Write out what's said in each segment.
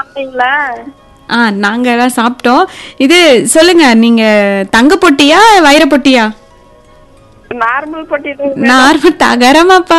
சாப்பிட்டீங்களா ஆ நாங்க எல்லாம் சாப்பிட்டோம் இது சொல்லுங்க நீங்க தங்க பொட்டியா வைர பொட்டியா நார்மல் பொட்டி நார்மல் தகரமாப்பா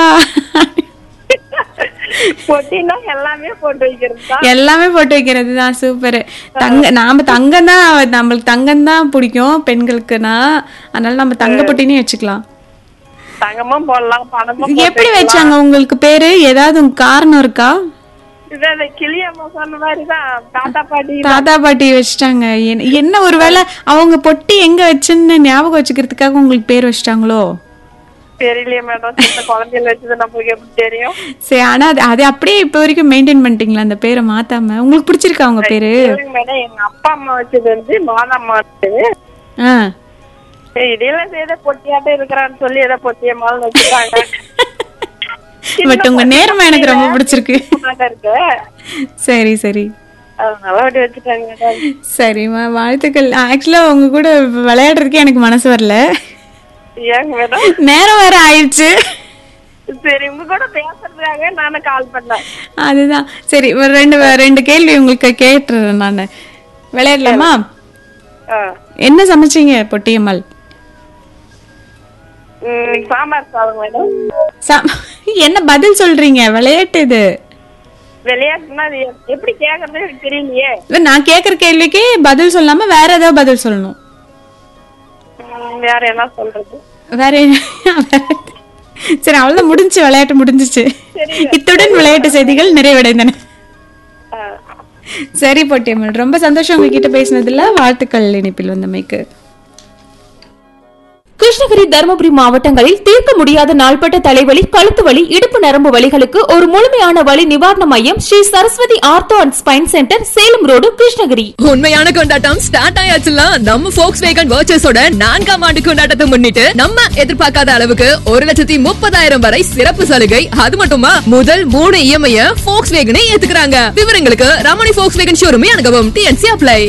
பொட்டினா எல்லாமே போட்டு வைக்கிறது தான் எல்லாமே போட்டு வைக்கிறது தான் சூப்பர் தங்க நாம தங்கம் தான் நம்மளுக்கு தங்கம் தான் பிடிக்கும் பெண்களுக்குனா அதனால நம்ம தங்க பொட்டினே வச்சுக்கலாம் தங்கமும் போடலாம் பணமும் எப்படி வச்சாங்க உங்களுக்கு பேரு ஏதாவது உங்க காரணம் இருக்கா இது அந்த கிளியம்மா சொன்ன மாதிரிதான் தாத்தா பாட்டி தாத்தா பாட்டி வச்சுட்டாங்க என்ன- என்ன ஒருவேளை அவங்க பொட்டி எங்க வச்சுன்னு ஞாபகம் வச்சுக்கிறதுக்காக உங்களுக்கு பேர் வச்சுட்டாங்களோ தெரியலையே மேடம் சின்ன குழந்தையில வச்சது நம்மளுக்கு எப்படி தெரியும் சரி ஆனா அது அது அப்படியே இப்ப வரைக்கும் மெயின்டைன் பண்ணிட்டீங்களா அந்த பேரை மாத்தாம உங்களுக்கு பிடிச்சிருக்கா அவங்க பேரு இல்லைங்க மேடம் எங்க அப்பா அம்மா வச்சது வந்து மாதம்மா வச்சது ஆ சரி, இடையில ஏதோ பொட்டியாட்டம் இருக்கிறான்னு சொல்லி ஏதோ பொட்டியம்மான்னு வச்சுட்டாங்க பட் உங்க நேர்மை எனக்கு ரொம்ப பிடிச்சிருக்கு இருக்கு சரி சரி அதனால அப்படி வச்சுட்டாங்க மேடம் சரிம்மா வாழ்த்துக்கள் ஆக்சுவலா உங்க கூட விளையாடுறதுக்கே எனக்கு மனசு வரல ஏங்க மேடம் நேரம் வேற ஆயிடுச்சு சரி உங்க கூட பேசுறதுக்காக நானும் கால் பண்ணேன் அதுதான் சரி ஒரு ரெண்டு ரெண்டு கேள்வி உங்களுக்கு கேட்டுறேன் நான் விளையாடலாமா ஆ. என்ன சமைச்சீங்க பொட்டியம்மாள் ம், இன்னைக்கு சாம்பார் சாதம் மேடம் சம்- என்ன பதில் சொல்றீங்க விளையாட்டு இது விளையாட்டுனா அது எப்- எப்படி கேக்குறது எனக்கு தெரியலையே இல்ல, நான் கேக்குற கேள்விக்கு பதில் சொல்லாம வேற ஏதாவது பதில் சொல்லணும் ம், வேற என்ன சொல்றது வேற என்ன- சரி அவ்வளவுதான் முடிஞ்சு விளையாட்டு முடிஞ்சிச்சு இத்துடன் விளையாட்டு செய்திகள் நிறைவடைந்தன ஆ. சரி பொட்டியம்மாள் ரொம்ப சந்தோஷம் உங்ககிட்ட பேசினதுல வாழ்த்துக்கள் இணைப்பில் வந்தமைக்கு கிருஷ்ணகிரி தருமபுரி மாவட்டங்களில் தீர்க்க முடியாத நாள்பட்ட தலைவலி கழுத்து வலி இடுப்பு நரம்பு வலிகளுக்கு ஒரு முழுமையான வலி நிவாரண மையம் Shri Saraswathi ortho and spine centre Salem road Krishnagiri உண்மையான கொண்டாட்டம் ஸ்டார்ட் ஆயாச்சுல நம்ம ஃபோக்ஸ் வேகன் வர்ச்சஸோட நான்காம் ஆண்டு கொண்டாட்டத்தை முன்னிட்டு நம்ம எதிர்பார்க்காத அளவுக்கு ஒரு லட்சத்தி முப்பதாயிரம் வரை சிறப்பு சலுகை அது மட்டுமா முதல் மூணு இஎம்ஐ ஃபோக்ஸ் வேகனை ஏத்துக்கிறாங்க விவரங்களுக்கு ரமணி ஃபோக்ஸ் வேகன் ஷோரூமே அணுகவும் டிஎன்சி அப்ளை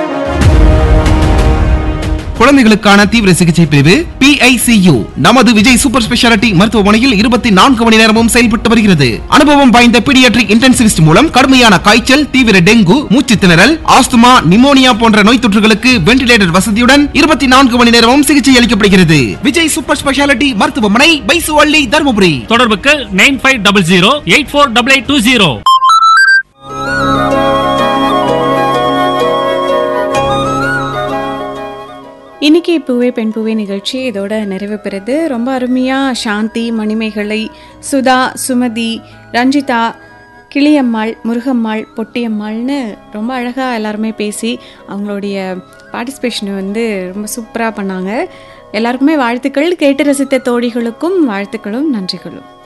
குழந்தைகளுக்கான தீவிர சிகிச்சை பிரிவு PICU நமது விஜய் சூப்பர் ஸ்பெஷாலிட்டி மருத்துவமனையில் இருபத்தி நான்கு மணி நேரமும் செயல்பட்டு வருகிறது அனுபவம் வாய்ந்த பீடியாட்ரிக் இன்டென்சிவிஸ்ட் மூலம் கடுமையான காய்ச்சல் தீவிர டெங்கு மூச்சு திணறல் ஆஸ்துமா நிமோனியா போன்ற நோய் தொற்றுகளுக்கு வென்டிலேட்டர் வசதியுடன் இருபத்தி நான்கு மணி நேரமும் சிகிச்சை அளிக்கப்படுகிறது விஜய் சூப்பர் ஸ்பெஷாலிட்டி மருத்துவமனை பைசுவள்ளி தருமபுரி தொடர்புக்கு nine five double zero eight four double eight two zero இன்னைக்கு பூவே பெண் பூவே நிகழ்ச்சி இதோட நிறைவு பெறுது ரொம்ப அருமையா சாந்தி மணிமேகலை சுதா சுமதி ரஞ்சிதா கிளியம்மாள் முருகம்மாள் பொட்டியம்மாள்னு ரொம்ப அழகாக எல்லாருமே பேசி அவங்களுடைய பார்ட்டிசிபேஷனை வந்து ரொம்ப சூப்பராக பண்ணாங்க எல்லாருக்குமே வாழ்த்துக்கள் கேட்டு ரசித்த தோழிகளுக்கும் வாழ்த்துக்களும் நன்றிகளும்